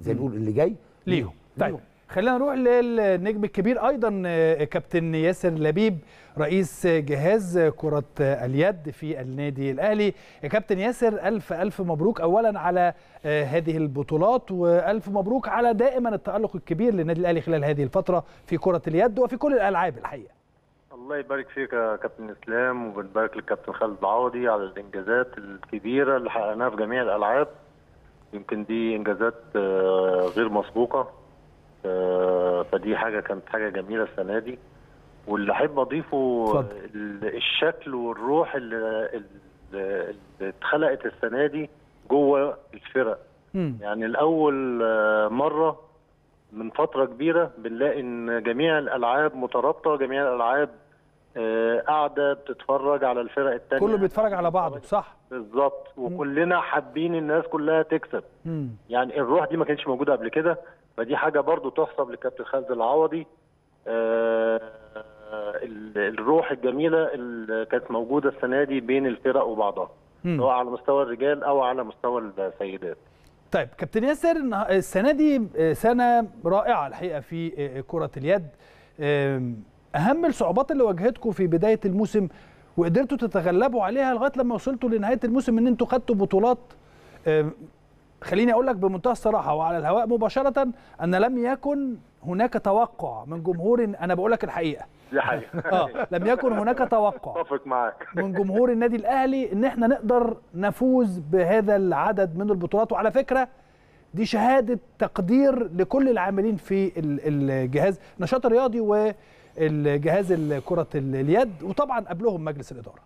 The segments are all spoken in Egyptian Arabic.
زي نقول اللي جاي ليهم طيب خلينا نروح للنجم الكبير ايضا آه، كابتن ياسر لبيب رئيس جهاز كرة اليد في النادي الاهلي يا كابتن ياسر الف الف مبروك اولا على آه، هذه البطولات والف مبروك على دائما التالق الكبير للنادي الاهلي خلال هذه الفترة في كرة اليد وفي كل الالعاب الحقيقة الله يبارك فيك يا كابتن اسلام وبنبارك للكابتن خالد العوضي على الانجازات الكبيره اللي حققناها في جميع الالعاب يمكن دي انجازات آه، غير مسبوقه آه، فدي حاجه كانت حاجه جميله السنه دي واللي احب اضيفه اتفضل. ال- الشكل والروح اللي, اللي اللي اتخلقت السنه دي جوه الفرق مم. يعني الاول آه، مره من فتره كبيره بنلاقي ان جميع الالعاب مترابطه جميع الالعاب آه، قاعده بتتفرج على الفرق الثانيه كله بيتفرج على بعضه صح بالظبط وكلنا حابين الناس كلها تكسب مم. يعني الروح دي ما كانتش موجوده قبل كده فدي حاجه برضو تحسب للكابتن خالد العوضي آه، ال- الروح الجميله اللي كانت موجوده السنه دي بين الفرق وبعضها مم. سواء على مستوى الرجال او على مستوى السيدات طيب كابتن ياسر النه- السنه دي سنه رائعه الحقيقه في كره اليد أم، اهم الصعوبات اللي واجهتكم في بدايه الموسم وقدرتوا تتغلبوا عليها لغايه لما وصلتوا لنهايه الموسم ان انتوا خدتوا بطولات أم، خليني اقول لك بمنتهى الصراحه وعلى الهواء مباشره ان لم يكن هناك توقع من جمهور انا بقول لك الحقيقه دي حقيقه اه لم يكن هناك توقع اتفق معاك من جمهور النادي الاهلي ان احنا نقدر نفوز بهذا العدد من البطولات وعلى فكره دي شهاده تقدير لكل العاملين في ال- الجهاز النشاط الرياضي والجهاز كره اليد وطبعا قبلهم مجلس الاداره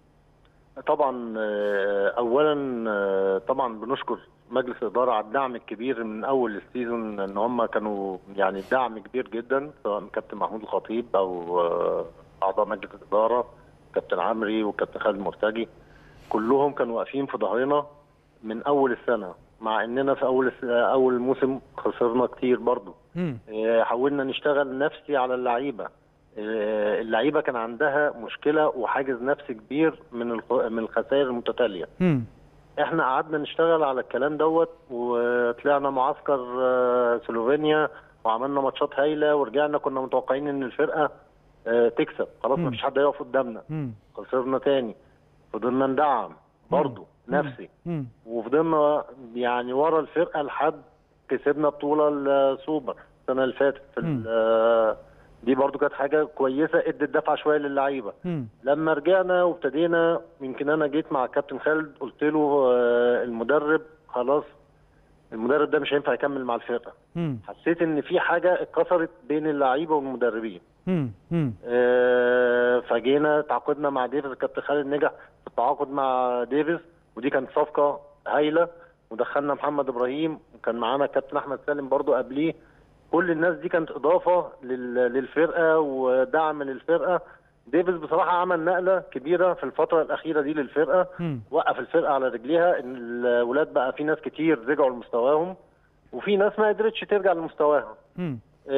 طبعا آه، اولا آه، طبعا بنشكر مجلس الاداره على الدعم الكبير من اول السيزون ان هم كانوا يعني دعم كبير جدا سواء كابتن محمود الخطيب او آه، اعضاء مجلس الاداره كابتن عمري وكابتن خالد مرتجي كلهم كانوا واقفين في ظهرنا من اول السنه مع اننا في اول الس- اول موسم خسرنا كتير برضو مم. آه، حاولنا نشتغل نفسي على اللعيبه آه، اللعيبه كان عندها مشكله وحاجز نفسي كبير من الخ- من الخسائر المتتاليه مم. احنا قعدنا نشتغل على الكلام دوت وطلعنا معسكر آه، سلوفينيا وعملنا ماتشات هايله ورجعنا كنا متوقعين ان الفرقه آه، تكسب خلاص مم. مفيش حد هيقف قدامنا مم. خسرنا تاني فضلنا ندعم برضه نفسي مم. وفضلنا يعني ورا الفرقه لحد كسبنا بطوله السوبر السنه اللي فاتت في ال- آه، دي برضو كانت حاجه كويسه ادت دفعه شويه للعيبه مم. لما رجعنا وابتدينا يمكن انا جيت مع الكابتن خالد قلت له آه، المدرب خلاص المدرب ده مش هينفع يكمل مع الفرقه مم. حسيت ان في حاجه اتكسرت بين اللعيبه والمدربين مم. مم. آه، فجينا تعاقدنا مع ديفيس الكابتن خالد نجح في التعاقد مع ديفيس ودي كانت صفقه هايله ودخلنا محمد ابراهيم وكان معانا الكابتن احمد سالم برضو قبليه كل الناس دي كانت اضافه لل- للفرقه ودعم للفرقه ديفيس بصراحه عمل نقله كبيره في الفتره الاخيره دي للفرقه مم. وقف الفرقه على رجليها ان الولاد بقى في ناس كتير رجعوا لمستواهم وفي ناس ما قدرتش ترجع لمستواها مم.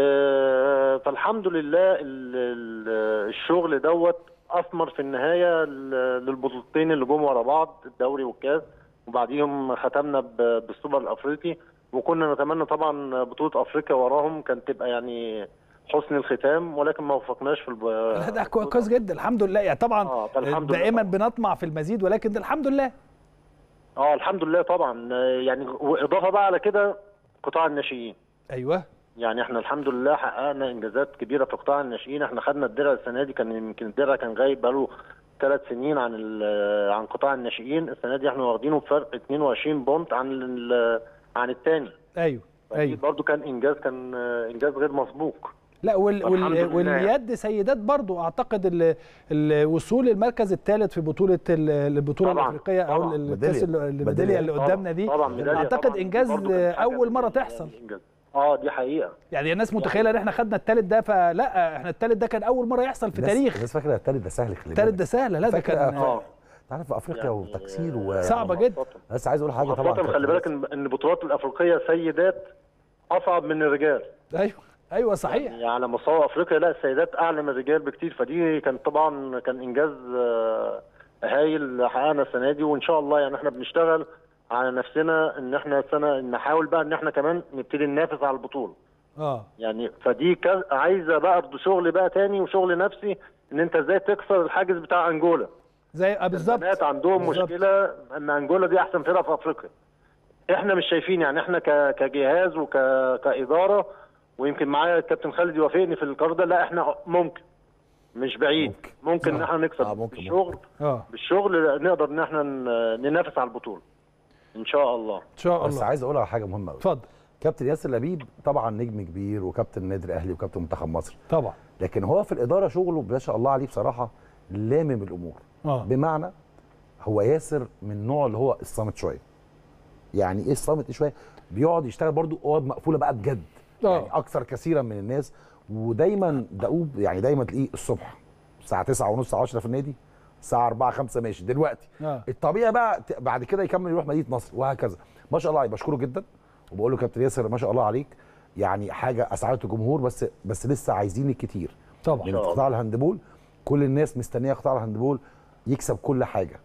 آه، فالحمد لله ال- ال- الشغل دوت اثمر في النهايه ل- للبطولتين اللي جم ورا بعض الدوري والكاس وبعديهم ختمنا ب- بالسوبر الافريقي وكنا نتمنى طبعا بطوله افريقيا وراهم كانت تبقى يعني حسن الختام ولكن ما وفقناش في الب... لا ده كوي- كويس جدا الحمد لله يعني طبعا آه، فالحمد لله دائما طبعاً. بنطمع في المزيد ولكن ده الحمد لله اه الحمد لله طبعا آه، يعني واضافه بقى على كده قطاع الناشئين ايوه يعني احنا الحمد لله حققنا انجازات كبيره في قطاع الناشئين احنا خدنا الدرع السنه دي كان يمكن الدرع كان غايب بقاله ثلاث سنين عن ال- عن قطاع الناشئين السنه دي احنا واخدينه بفرق 22 بونت عن ال- عن الثاني ايوه ايوه برضو كان انجاز كان آه، انجاز غير مسبوق لا وال والحمد وال لله. واليد سيدات برضو اعتقد ال- الوصول للمركز الثالث في بطوله ال- البطوله طبعا، الافريقيه او طبعا. الكاس ميدالية. الميداليه اللي طبعا، قدامنا دي طبعا ميدالية اعتقد طبعا. انجاز برضو كانت حاجة اول مره من- تحصل إنجاز. اه دي حقيقه يعني الناس متخيله ان احنا خدنا الثالث ده فلا احنا الثالث ده كان اول مره يحصل في الناس- تاريخ الناس فاكره التالت ده سهل خلي الثالث بالك. ده سهله لا ده فاكرة كان اه انت عارف في افريقيا يعني وتكسير و صعبة جدا. بس عايز اقول حاجه طبعا خاصة خلي بالك ان ان البطولات الافريقيه سيدات اصعب من الرجال ايوه ايوه صحيح يعني على مستوى افريقيا لا السيدات اعلى من الرجال بكتير فدي كان طبعا كان انجاز آه، هايل حققنا السنه دي وان شاء الله يعني احنا بنشتغل على نفسنا ان احنا السنه نحاول بقى ان احنا كمان نبتدي ننافس على البطوله اه يعني فدي كز... عايزه بقى برضه شغل بقى تاني وشغل نفسي ان انت ازاي تكسر الحاجز بتاع انجولا زي آه بالظبط البنات عندهم بالظبط. مشكله ان انجولا دي احسن فرقه في افريقيا احنا مش شايفين يعني احنا ك... كجهاز وك... كاداره ويمكن معايا الكابتن خالد يوافقني في القرار ده لا احنا ممكن مش بعيد ممكن. ممكن ان احنا نكسب آه، ممكن، بالشغل اه بالشغل نقدر ان احنا ن- ننافس على البطوله ان شاء الله ان شاء بس الله عايز اقول على حاجه مهمه قوي اتفضل كابتن ياسر لبيب طبعا نجم كبير وكابتن النادي الاهلي وكابتن منتخب مصر طبعا لكن هو في الاداره شغله ما شاء الله عليه بصراحه لامم الامور اه بمعنى هو ياسر من النوع اللي هو الصامت شويه يعني ايه الصامت شويه بيقعد يشتغل برضو اوض مقفوله بقى بجد آه. يعني اكثر كثيرا من الناس ودايما دؤوب يعني دايما تلاقيه الصبح الساعه 9 ونص 10 في النادي الساعه 4 5 ماشي دلوقتي اه الطبيعي بقى ت- بعد كده يكمل يروح مدينه نصر وهكذا ما شاء الله عليه بشكره جدا وبقول له كابتن ياسر ما شاء الله عليك يعني حاجه اسعدت الجمهور بس بس لسه عايزين الكتير طبعا من شاء الله. قطاع الهاندبول كل الناس مستنيه قطاع الهاندبول يكسب كل حاجه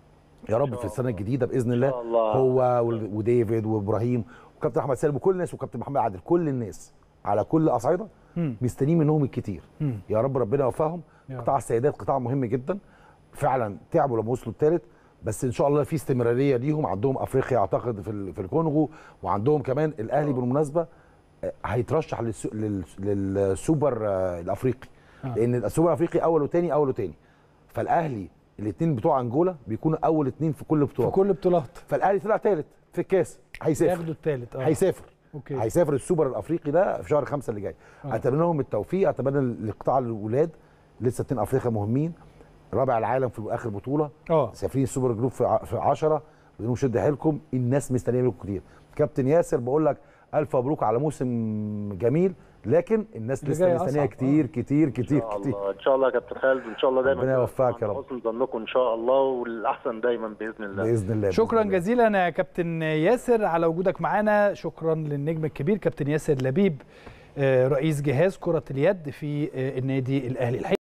يا رب في السنه الجديده باذن الله, شاء الله. هو وال- وديفيد وابراهيم وكابتن احمد سالم وكل الناس وكابتن محمد عادل كل الناس على كل اصعده مم. مستنيين منهم الكتير مم. يا رب ربنا يوفقهم يا قطاع السيدات قطاع مهم جدا فعلا تعبوا لما وصلوا الثالث بس ان شاء الله في استمراريه ليهم عندهم افريقيا اعتقد في ال- في الكونغو وعندهم كمان الاهلي بالمناسبه آه، هيترشح للسو- لل- للسوبر آه، الافريقي آه. لان السوبر الافريقي اول وثاني اول وثاني فالاهلي الاثنين بتوع انجولا بيكونوا اول اثنين في كل في بطوله كل بطولات فالاهلي طلع ثالث في الكاس هيسافر ياخدوا الثالث اه هيسافر اوكي هيسافر السوبر الافريقي ده في شهر خمسة اللي جاي آه. اتمنى لهم التوفيق اتمنى لقطاع الولاد لسه اتنين افريقيا مهمين رابع العالم في اخر بطوله اه سافرين السوبر جروب في ع- في 10 بدون شد حيلكم الناس مستنيه منكم كتير كابتن ياسر بقول لك الف مبروك على موسم جميل لكن الناس اللي لسه جاي مستنيه أصعب. كتير كتير ان كتير شاء كتير الله ان شاء الله يا كابتن خالد وان شاء الله دايما ربنا يوفقك يا عند رب. حسن ظنكم ان شاء الله والاحسن دايما باذن الله باذن الله شكرا بإذن الله. جزيلا يا كابتن ياسر على وجودك معانا شكرا للنجم الكبير كابتن ياسر لبيب آه، رئيس جهاز كرة اليد في آه، النادي الأهلي الحقيقة